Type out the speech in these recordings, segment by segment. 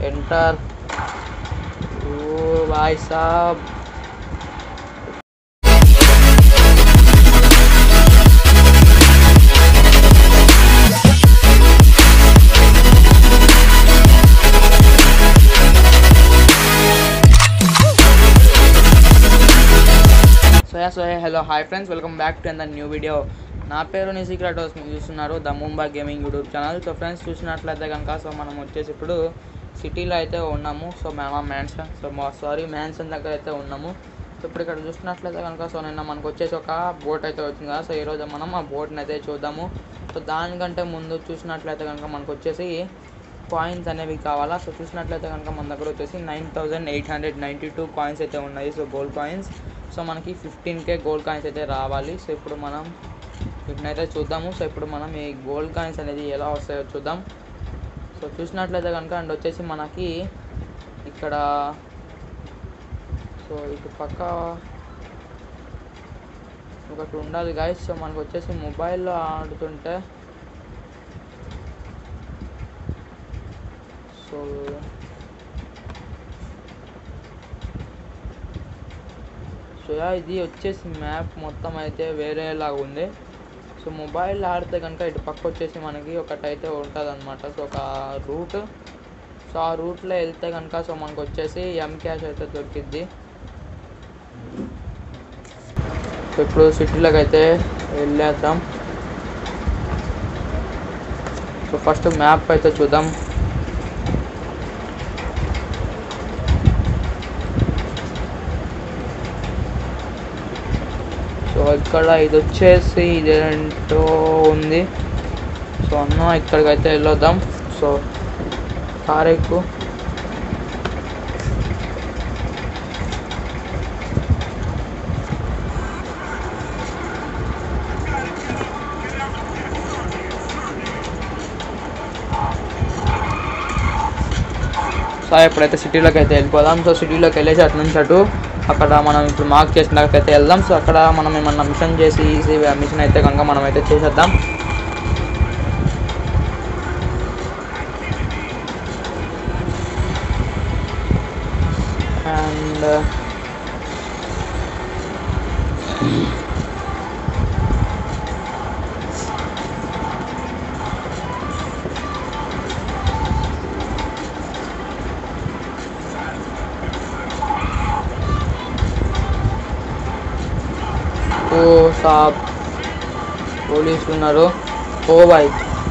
enter ఓ భాయ్ సాబ్ సోయా సోయా hello hi friends welcome back to and new video నా పేరు నీ సీక్రెట్ హౌస్ మీరు చూస్తున్నారు the Mumbai gaming YouTube channel so friends చూసినట్లయితే కనుక సో మనం వచ్చేసి ఇప్పుడు సిటీలో అయితే ఉన్నాము సో మేము మ్యాన్షన్ సో మా సారీ మ్యాన్షన్ దగ్గర అయితే ఉన్నాము సో ఇప్పుడు ఇక్కడ చూసినట్లయితే కనుక సో నిన్న మనకు వచ్చేసి ఒక బోట్ అయితే వచ్చింది కదా సో ఈరోజు మనం ఆ బోట్ని అయితే చూద్దాము సో దానికంటే ముందు చూసినట్లయితే కనుక మనకు వచ్చేసి కాయిన్స్ అనేవి కావాలా సో చూసినట్లయితే కనుక మన దగ్గర వచ్చేసి nine thousand eight hundred ninety two coins అయితే ఉన్నాయి సో గోల్డ్ కాయిన్స్ సో మనకి ఫిఫ్టీన్ కే గోల్డ్ కాయిన్స్ అయితే రావాలి సో ఇప్పుడు మనం వీటినైతే చూద్దాము సో ఇప్పుడు మనం ఈ గోల్డ్ కాయిన్స్ అనేది ఎలా వస్తాయో చూద్దాం సో చూసినట్లయితే కనుక అండ్ వచ్చేసి మనకి ఇక్కడ సో ఇటు పక్క ఒకటి ఉండాలి గాయస్ సో మనకు వచ్చేసి మొబైల్లో ఆడుతుంటే సో సో యా ఇది వచ్చేసి మ్యాప్ మొత్తం అయితే వేరేలాగా ఉంది సో మొబైల్ ఆడితే కనుక ఇటు పక్క వచ్చేసి మనకి ఒకటైతే ఉంటుంది అనమాట సో ఒక రూట్ సో ఆ రూట్లో వెళ్తే కనుక సో మనకు వచ్చేసి ఎం క్యాష్ అయితే దొరికిద్ది సో ఇప్పుడు సిటీలోకి అయితే వెళ్ళేద్దాం సో ఫస్ట్ మ్యాప్ అయితే చూద్దాం సో ఇక్కడ ఇది వచ్చేసి ఇదేంటో ఉంది సో అన్న ఇక్కడికైతే వెళ్ళొద్దాం సో కార్ ఎక్కు సో ఇప్పుడైతే సిటీలోకి అయితే వెళ్ళిపోదాం సో సిటీలోకి వెళ్ళేసి అటు నుంచి అటు అక్కడ మనం ఇప్పుడు మార్క్ చేసిన దగ్గరికి అయితే వెళ్దాం సో అక్కడ మనం ఏమన్నా మిషన్ చేసి ఈజీ మిషన్ అయితే కనుక మనం అయితే చేసేద్దాం అండ్ ఓ సాబ్ పోలీసులు ఉన్నారు ఓ బాయ్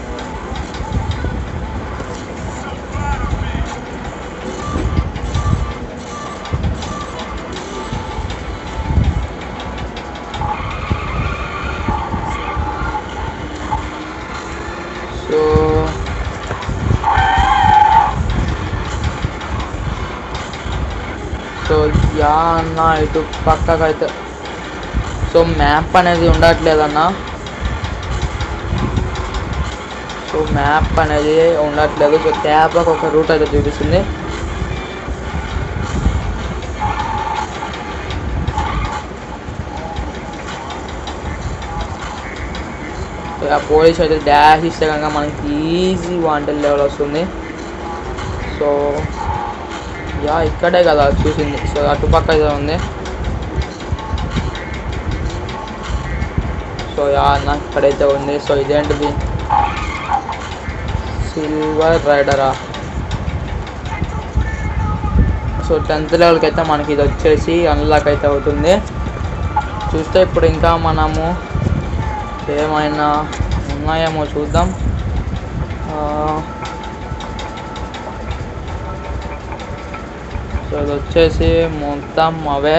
సో సో యా అన్న ఇటు పక్కకైతే సో మ్యాప్ అనేది ఉండట్లేదన్న సో మ్యాప్ అనేది ఉండట్లేదు సో క్యాబ్కి ఒక రూట్ అయితే చూపిస్తుంది సో ఆ పోలీస్ అయితే డాష్ ఇస్తే కనుక మనకి ఈజీ వాంటెడ్ లెవెల్ వస్తుంది సో యా ఇక్కడే కదా చూసింది సో అటుపక్క అయితే ఉంది సో యా అన్న ఇక్కడైతే ఉంది సో ఇదేంటిది సిల్వర్ రైడరా సో టెన్త్ లెవెల్కి అయితే మనకి ఇది వచ్చేసి అన్లాక్ అయితే అవుతుంది చూస్తే ఇప్పుడు ఇంకా మనము ఏమైనా ఉన్నాయేమో చూద్దాం ఆ, సో ఇది వచ్చేసి మొత్తం అవే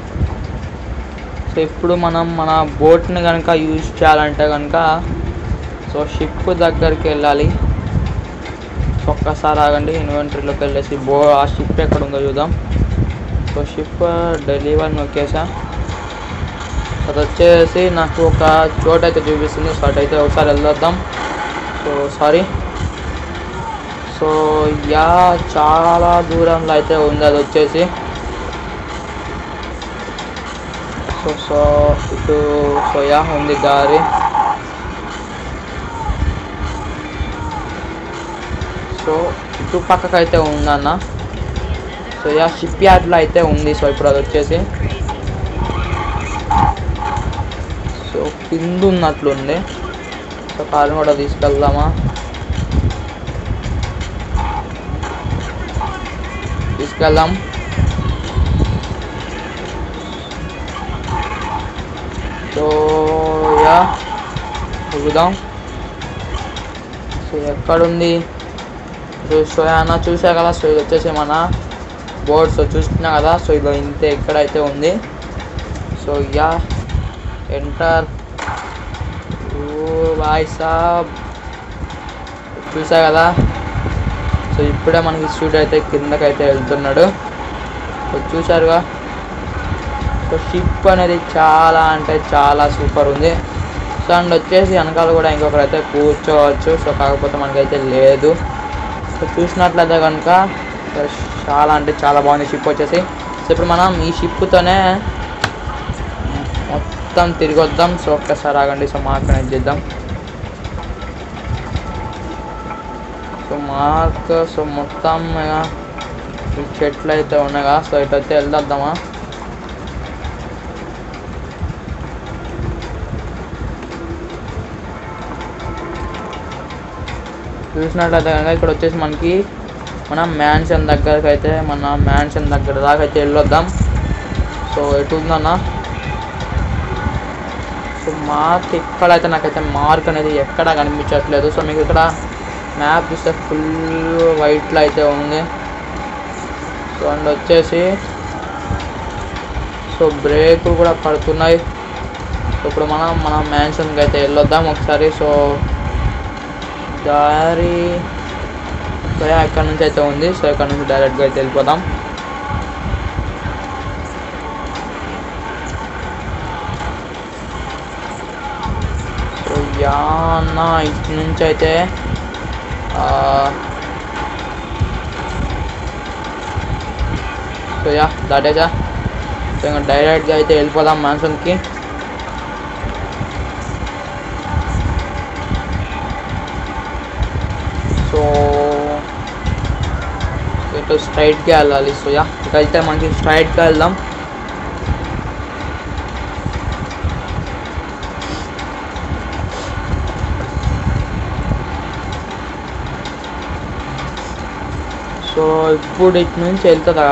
సో ఇప్పుడు మనం మన బోట్ని కనుక యూజ్ చేయాలంటే కనుక సో షిప్ దగ్గరికి వెళ్ళాలి సో ఒక్కసారి ఆగండి ఇన్వెంటరీలోకి వెళ్ళేసి బో ఆ షిప్ ఎక్కడ ఉందో చూద్దాం సో షిప్ డెలివర్ నొక్కేసా అది వచ్చేసి నాకు ఒక చోటు అయితే చూపిస్తుంది సో అటైతే ఒకసారి వెళ్ళొద్దాం సో సారీ సో యా చాలా దూరంలో అయితే ఉంది అది వచ్చేసి సో సో ఇటు సోయా ఉంది దారి సో చుట్టుపక్కల అయితే ఉందన్న సో యా షిప్ యార్డ్లో అయితే ఉంది సో ఇప్పుడు అది వచ్చేసి సో కింద ఉన్నట్లుంది సో కారుని కూడా తీసుకెళ్దామా తీసుకెళ్దాం సో యా చూద్దాం సో ఎక్కడుంది సో సో అన్న చూసా కదా సో ఇది వచ్చేసి మన బోర్డ్ సో చూస్తున్నా కదా సో ఇది ఇంతే ఎక్కడైతే ఉంది సో యా ఎంటర్ ఓ బాయ్ సాబ్ చూసా కదా సో ఇప్పుడే మనకి స్టూడియో అయితే కిందకైతే వెళ్తున్నాడు సో చూసారుగా సో షిప్ అనేది చాలా అంటే చాలా సూపర్ ఉంది సో అండ్ వచ్చేసి వెనకాల కూడా ఇంకొకరు అయితే కూర్చోవచ్చు సో కాకపోతే మనకైతే లేదు సో చూసినట్లయితే కనుక సో చాలా అంటే చాలా బాగుంది షిప్ వచ్చేసి సో ఇప్పుడు మనం ఈ షిప్తోనే మొత్తం తిరిగి వద్దాం సో ఒక్కసారి ఆగండి సో మార్క్ అనేది చేద్దాం సో మార్క్ సో మొత్తం ఇక ఈ చెట్లు అయితే ఉన్నాయి కదా సో ఇటు అయితే వెళ్దామా చూసినట్లయితే కనుక ఇక్కడ వచ్చేసి మనకి మన మ్యాన్షన్ దగ్గరకు అయితే మన మ్యాన్షన్ దగ్గర దాకా అయితే వెళ్ళొద్దాం సో ఎటు ఉందన్న సో మార్క్ ఎక్కడైతే నాకైతే మార్క్ అనేది ఎక్కడ కనిపించట్లేదు సో మీకు ఇక్కడ మ్యాప్ చూస్తే ఫుల్ వైట్లో అయితే ఉంది సో అండ్ వచ్చేసి సో బ్రేక్ కూడా పడుతున్నాయి సో ఇప్పుడు మనం మన మ్యాన్షన్కి అయితే వెళ్ళొద్దాం ఒకసారి సో దారి సో ఎక్కడ నుంచి అయితే ఉంది సో ఇక్కడ నుంచి డైరెక్ట్గా అయితే వెళ్ళిపోదాం సో యాన్న ఇటు నుంచి అయితే ఆ, సో యా దాటేసా సో ఇంకా డైరెక్ట్గా అయితే వెళ్ళిపోదాం మ్యాన్సన్కి సో ఇటు స్ట్రైట్గా వెళ్ళాలి సో యా ఇకైతే మనకి స్ట్రైట్గా వెళ్దాం సో ఇప్పుడు ఇటు నుంచి వెళ్తుందా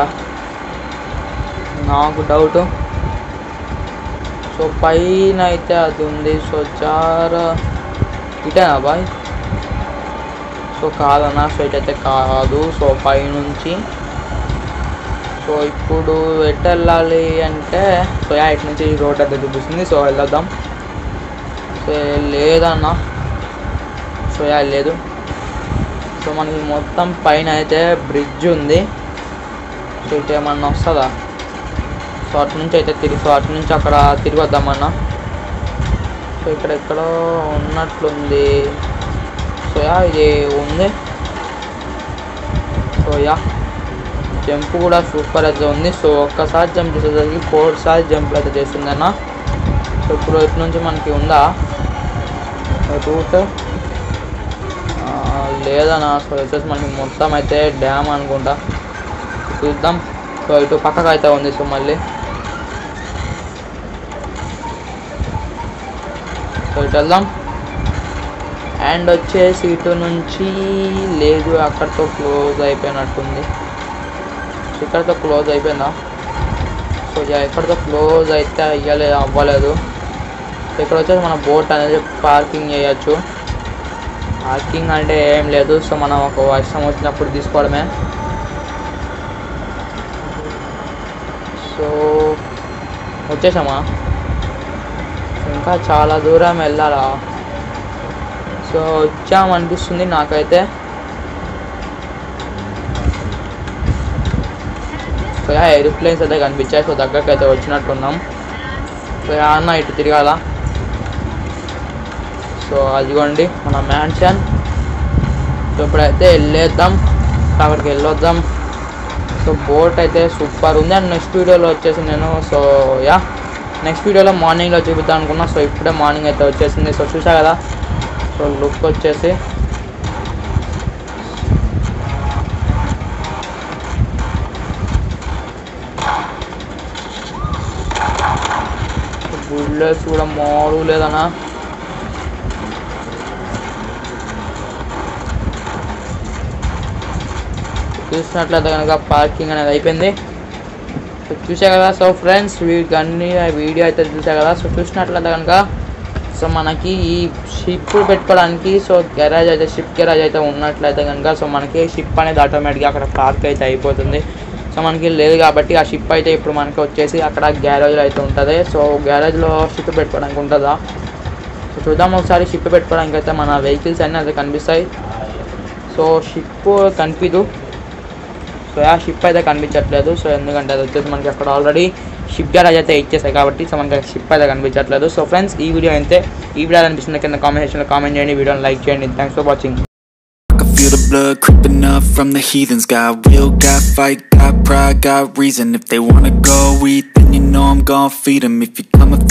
నాకు డౌట్ సో పైన అయితే అది ఉంది సో చాలా ఇటేనా బాయ్ సో కాదన్నా సో ఇటైతే కాదు సో పైనుంచి సో ఇప్పుడు ఎటు వెళ్ళాలి అంటే సో యా ఇటు నుంచి రోడ్ అయితే చూపిస్తుంది సో వెళ్దాం సో లేదన్నా సో యా లేదు సో మనకి మొత్తం పైన అయితే బ్రిడ్జ్ ఉంది సో ఇటు ఏమన్నా వస్తుందా సో అటు నుంచి అయితే తిరిగి సో అటు నుంచి అక్కడ తిరిగి వద్దామన్నా సో ఇక్కడ ఎక్కడో ఉన్నట్లుంది సో యా ఇది ఉంది సో యా జంప్ కూడా సూపర్ అయితే ఉంది సో ఒక్కసారి జంప్ చేసేసరికి ఫోర్ సార్లు జంప్ అయితే చేస్తుంది అన్న సో ఇప్పుడు ఇటు నుంచి మనకి ఉందా రూట్ లేదన్నా సో వచ్చేసి మనకి మొత్తం అయితే డ్యామ్ అనుకుంటా చూద్దాం సో ఇటు పక్కకు అయితే ఉంది సో మళ్ళీ సో ఇటు వెళ్దాం అండ్ వచ్చేసి ఇటు నుంచి లేదు అక్కడితో క్లోజ్ అయిపోయినట్టుంది ఇక్కడితో క్లోజ్ అయిపోయిందా సో ఇక ఎక్కడితో క్లోజ్ అయితే అయ్యలే అవ్వలేదు సో ఇక్కడ వచ్చేసి మన బోట్ అనేది పార్కింగ్ చేయొచ్చు పార్కింగ్ అంటే ఏం లేదు సో మనం ఒక వర్షం వచ్చినప్పుడు తీసుకోవడమే సో వచ్చేసామా ఇంకా చాలా దూరం వెళ్ళాలా సో వచ్చామనిపిస్తుంది నాకైతే సో ఏరోప్లేన్స్ అయితే కనిపించాయి సో దగ్గరకు అయితే వచ్చినట్టున్నాం సో యా అన్న ఇటు తిరగాల సో అదిగోండి మన మ్యాన్షన్ సో ఇప్పుడైతే వెళ్ళేద్దాం అక్కడికి వెళ్ళొద్దాం సో బోట్ అయితే సూపర్ ఉంది అండ్ నెక్స్ట్ వీడియోలో వచ్చేసి నేను సో యా నెక్స్ట్ వీడియోలో మార్నింగ్లో చూపిద్దాం అనుకున్నా సో ఇప్పుడే మార్నింగ్ అయితే వచ్చేసింది సో చూసా కదా సో లుక్ వచ్చేసి ప్లేస్ కూడా మాడు లేదన్నా చూసినట్లయితే కనుక పార్కింగ్ అనేది అయిపోయింది సో చూసా కదా సో ఫ్రెండ్స్ వీటికి అన్ని వీడియో అయితే చూసా కదా సో చూసినట్లయితే కనుక సో మనకి ఈ షిప్ పెట్టుకోవడానికి సో గెరాజ్ అయితే షిప్ గెరాజ్ అయితే ఉన్నట్లయితే కనుక సో మనకి షిప్ అనేది ఆటోమేటిక్గా అక్కడ పార్క్ అయితే అయిపోతుంది సో మనకి లేదు కాబట్టి ఆ షిప్ అయితే ఇప్పుడు మనకి వచ్చేసి అక్కడ గ్యారేజ్లో అయితే ఉంటుంది సో గ్యారేజ్లో షిప్ పెట్టుకోవడానికి ఉంటుందా సో చూద్దాం ఒకసారి షిప్ పెట్టుకోవడానికి అయితే మన వెహికల్స్ అన్నీ అయితే కనిపిస్తాయి సో షిప్ కనిపించదు సో ఆ షిప్ అయితే కనిపించట్లేదు సో ఎందుకంటే అది వచ్చేసి మనకి అక్కడ ఆల్రెడీ షిప్ గ్యారేజ్ అయితే ఇచ్చేసాయి కాబట్టి సో మనకి షిప్ అయితే కనిపించట్లేదు సో ఫ్రెండ్స్ ఈ వీడియో అయితే ఈ వీడియో అనిపిస్తుంది కింద కామెంట్ సెక్షన్లో కామెంట్ చేయండి వీడియోని లైక్ చేయండి thanks for watching I can feel the blood creeping up from the heathens Got will, got fight, got pride, got reason If they wanna go eat, then you know I'm gon' feed 'em If you come